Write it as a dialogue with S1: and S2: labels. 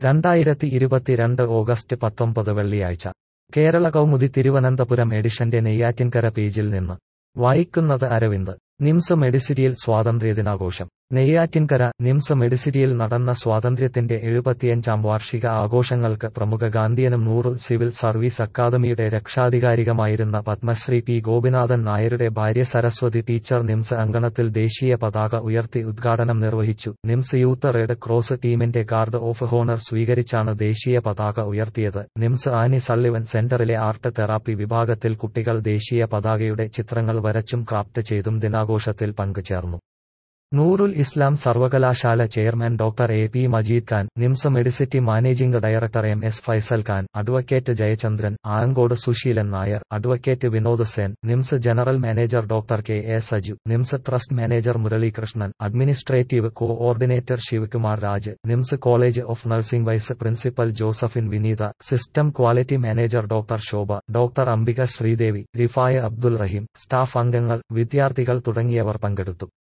S1: രണ്ടായിരത്തി ഇരുപത്തിരണ്ട് ഓഗസ്റ്റ് പത്തൊമ്പത് വെള്ളിയാഴ്ച കേരള കൗമുദി തിരുവനന്തപുരം എഡിഷന്റെ നെയ്യാറ്റിൻകര പേജിൽ നിന്ന് വായിക്കുന്നത് അരവിന്ദ് നിംസ് മെഡിസിറ്റിയിൽ സ്വാതന്ത്ര്യദിനാഘോഷം നെയ്യാറ്റിൻകര നിംസ് മെഡിസിറ്റിയിൽ നടന്ന സ്വാതന്ത്ര്യത്തിന്റെ എഴുപത്തിയഞ്ചാം വാർഷിക ആഘോഷങ്ങൾക്ക് പ്രമുഖ ഗാന്ധിയനും നൂറുൽ സിവിൽ സർവീസ് അക്കാദമിയുടെ രക്ഷാധികാരികമായിരുന്ന പത്മശ്രീ പി ഗോപിനാഥൻ നായരുടെ ഭാര്യ സരസ്വതി ടീച്ചർ നിംസ് അങ്കണത്തിൽ ദേശീയ പതാക ഉയർത്തി ഉദ്ഘാടനം നിർവഹിച്ചു നിംസ് യൂത്ത് റെഡ് ക്രോസ് ടീമിന്റെ ഗാർഡ് ഓഫ് ഹോണർ സ്വീകരിച്ചാണ് ദേശീയ പതാക ഉയർത്തിയത് നിംസ് ആനി സള്ളിവൻ സെന്ററിലെ ആർട്ട് തെറാപ്പി വിഭാഗത്തിൽ കുട്ടികൾ ദേശീയ പതാകയുടെ ചിത്രങ്ങൾ വരച്ചും ക്രാഫ്റ്റ് ചെയ്തും ദിനാഘോഷത്തിൽ പങ്കുചേർന്നു നൂറുൽ ഇസ്ലാം സർവകലാശാല chairman doctor A P Majeed Khan NIMS medicity managing director M S Faisal Khan advocate Jayachandran Alancode Susheelan Nair advocate Vinod Sen NIMS general manager doctor K A Saju NIMS trust manager Muralikrishnan administrative coordinator Sivakumar Raj NIMS college of nursing vice principal Josephine Vineetha system quality manager doctor Shobha doctor Ambika Sreedevi Rifaya Abdul Rahim staff അംഗങ്ങൾ വിദ്യാർത്ഥികൾ തുടങ്ങിയവർ പങ്കെടുത്തു